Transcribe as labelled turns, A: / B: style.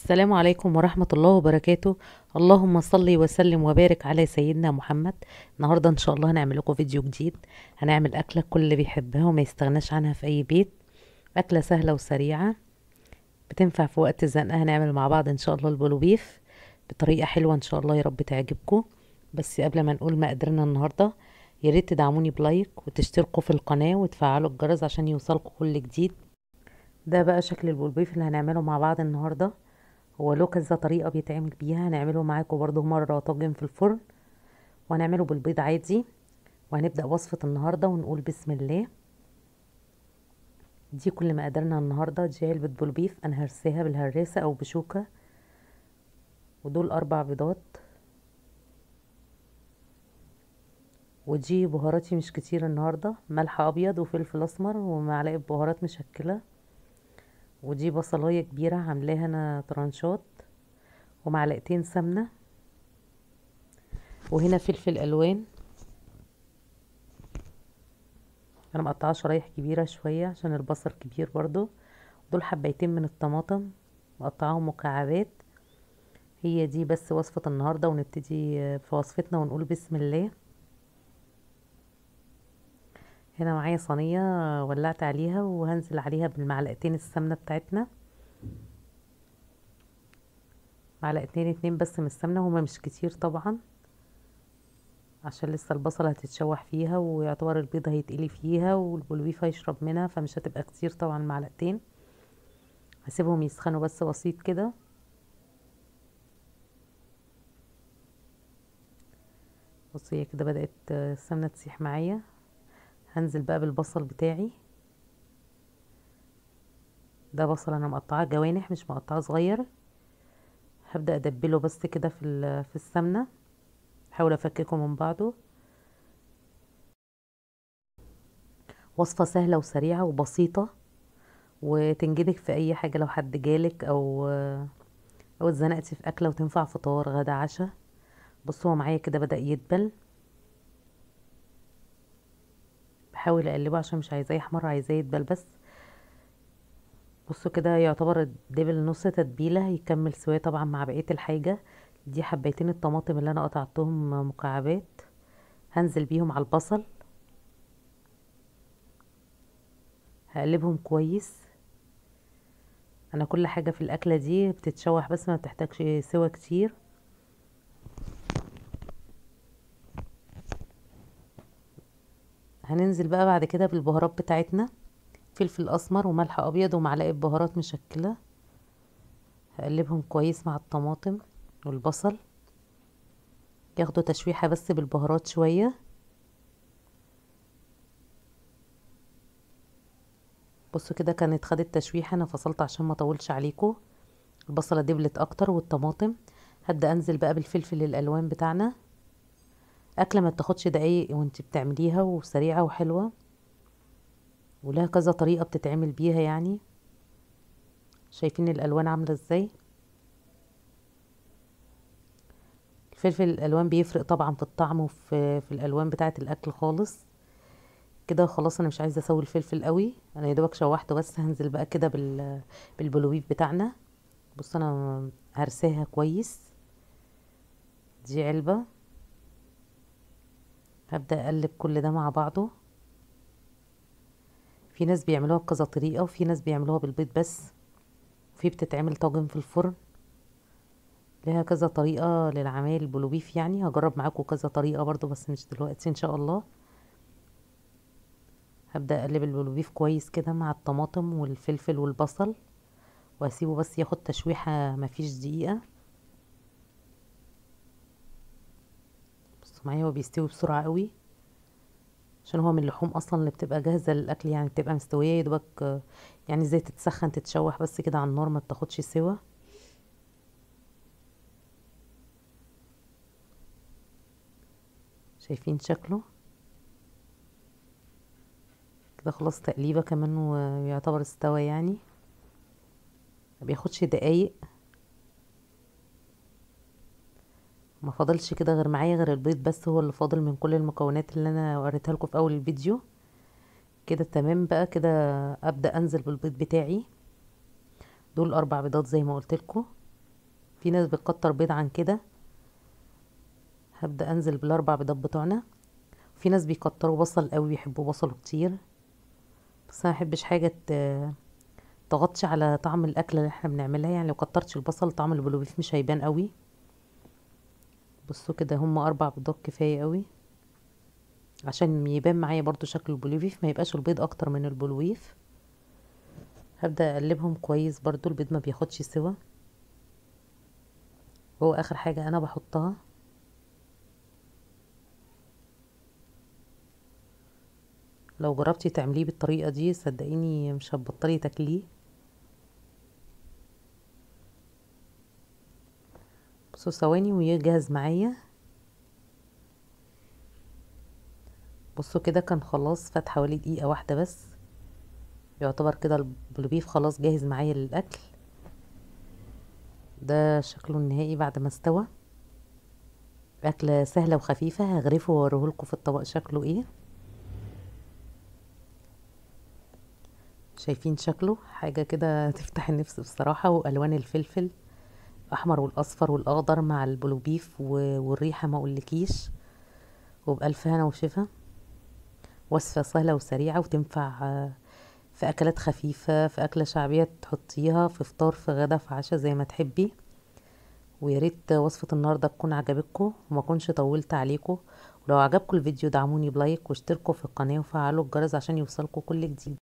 A: السلام عليكم ورحمة الله وبركاته اللهم صل وسلم وبارك على سيدنا محمد النهاردة ان شاء الله هنعمل لكم فيديو جديد هنعمل أكلة كل اللي بيحبها وما يستغناش عنها في أي بيت أكلة سهلة وسريعة بتنفع في وقت الزنقة هنعمل مع بعض ان شاء الله البلوبيف بطريقة حلوة ان شاء الله يا رب تعجبكم بس قبل ما نقول مقاديرنا النهاردة يا ريت تدعموني بلايك وتشتركوا في القناة وتفعلوا الجرس عشان يوصلكم كل جديد ده بقى شكل البلوبيف اللي هنعمله مع بعض النهارده هو له كذا طريقة بيتعمل بيها هنعمله معاكم برضو مرة طاجن في الفرن وهنعمله بالبيض عادي وهنبدأ وصفة النهاردة ونقول بسم الله دي كل مقاديرنا النهاردة دي علبة بلوبيف انا هرساها بالهراسة او بشوكة ودول اربع بيضات ودي بهاراتي مش كتير النهاردة ملح ابيض وفلفل اسمر ومعلقة بهارات مشكلة ودي بصلاية كبيرة عاملاها انا طرنشات ومعلقتين سمنة وهنا فلفل الوان انا مقطعه شرايح كبيرة شوية عشان البصل كبير برضو دول حبيتين من الطماطم مقطعاهم مكعبات هي دي بس وصفة النهاردة ونبتدي في وصفتنا ونقول بسم الله هنا معايا صينية ولعت عليها وهنزل عليها بالمعلقتين السمنة بتاعتنا معلقتين اتنين بس من السمنة هما مش كتير طبعا عشان لسه البصل هتتشوح فيها ويعتبر البيض هيتقلي فيها والبلويف هيشرب منها فمش هتبقى كتير طبعا معلقتين هسيبهم يسخنوا بس بسيط كده بصي هي كده بدأت السمنة تسيح معايا هنزل بقى بالبصل بتاعي ده بصل انا مقطعاه جوانح مش مقطعاه صغير هبدا ادبله بس كده في في السمنه احاول افككه من بعضه وصفه سهله وسريعه وبسيطه وتنجدك في اي حاجه لو حد جالك او او اتزنقتي في اكله وتنفع فطار غدا عشاء بصوا هو معايا كده بدا يدبل بحاول اقلبه عشان مش عايزاه يحمر عايزاه يدبل بس بصوا كده يعتبر الدبل نص تتبيله يكمل سواه طبعا مع بقيه الحاجه دي حبيتين الطماطم اللي انا قطعتهم مكعبات هنزل بيهم على البصل هقلبهم كويس انا كل حاجه في الاكله دي بتتشوح بس ما بتحتاجش سوا كتير هننزل بقى بعد كده بالبهارات بتاعتنا فلفل اسمر وملح ابيض ومعلقه بهارات مشكله هقلبهم كويس مع الطماطم والبصل ياخدوا تشويحه بس بالبهارات شويه بصوا كده كانت خدت تشويحه انا فصلت عشان ما اطولش عليكم البصله دبلت اكتر والطماطم هبدا انزل بقى بالفلفل الالوان بتاعنا اكله ما بتاخدش دقايق وانت بتعمليها وسريعه وحلوه ولها كذا طريقه بتتعمل بيها يعني شايفين الالوان عامله ازاي الفلفل الالوان بيفرق طبعا في الطعم وفي في الالوان بتاعه الاكل خالص كده خلاص انا مش عايزه اسوي الفلفل قوي انا يا دوبك شوحته بس هنزل بقى كده بال بالبلوبيف بتاعنا بص انا هرساها كويس دي علبه هبدأ أقلب كل ده مع بعضه في ناس بيعملوها بكذا طريقة وفي ناس بيعملوها بالبيض بس وفي بتتعمل طاجن في الفرن لها كذا طريقة للعمايل البلوبيف يعني هجرب معاكم كذا طريقة برضو بس مش دلوقتي ان شاء الله هبدأ اقلب البلوبيف كويس كده مع الطماطم والفلفل والبصل واسيبه بس ياخد تشويحة مفيش دقيقة معايا هو بيستوي بسرعة قوي عشان هو من اللحوم اصلا اللي بتبقى جاهزة للاكل يعني بتبقى مستوية يدوبك يعني زي تتسخن تتشوح بس كده على النار ما بتاخدش سوا شايفين شكله كده خلاص تقليبة كمان ويعتبر استوى يعني ما بياخدش دقايق ما فاضلش كده غير معايا غير البيض بس هو اللي فاضل من كل المكونات اللي انا وريتها لكم في اول الفيديو كده تمام بقى كده ابدا انزل بالبيض بتاعي دول اربع بيضات زي ما قلت لكم في ناس بتكتر بيض عن كده هبدأ انزل بالاربع بيضات بتوعنا في ناس بيكتروا بصل قوي بيحبوا بصله كتير بس انا محبش حاجه تغطي على طعم الاكله اللي احنا بنعملها يعني لو كترتش البصل طعم البلوبيف مش هيبان قوي بصوا كده هم اربع بيضات كفايه قوي عشان يبان معايا برضو شكل البلوبيف ما يبقاش البيض اكتر من البلويف هبدا اقلبهم كويس برضو البيض ما بياخدش سوا هو اخر حاجه انا بحطها لو جربتي تعمليه بالطريقه دي صدقيني مش هتبطلي تاكليه بصوا ثواني ويجهز معايا بصوا كده كان خلاص فات حوالي دقيقه واحده بس يعتبر كده البلوبيف خلاص جاهز معايا للاكل ده شكله النهائي بعد ما استوى اكله سهله وخفيفه هغرفه واوريهولكم في الطبق شكله ايه شايفين شكله حاجة كده تفتح النفس بصراحة والوان الفلفل الاحمر والاصفر والاخضر مع البلوبيف والريحة ما اقولكيش وبألف هنا وشفا وصفة سهلة وسريعة وتنفع في اكلات خفيفة في اكلة شعبية تحطيها في فطار في غدا في عشاء زي ما تحبي وياريت وصفة النهاردة تكون عجبتكم وما كنش طولت عليكم ولو عجبكم الفيديو دعموني بلايك واشتركوا في القناة وفعلوا الجرس عشان يوصلكم كل جديد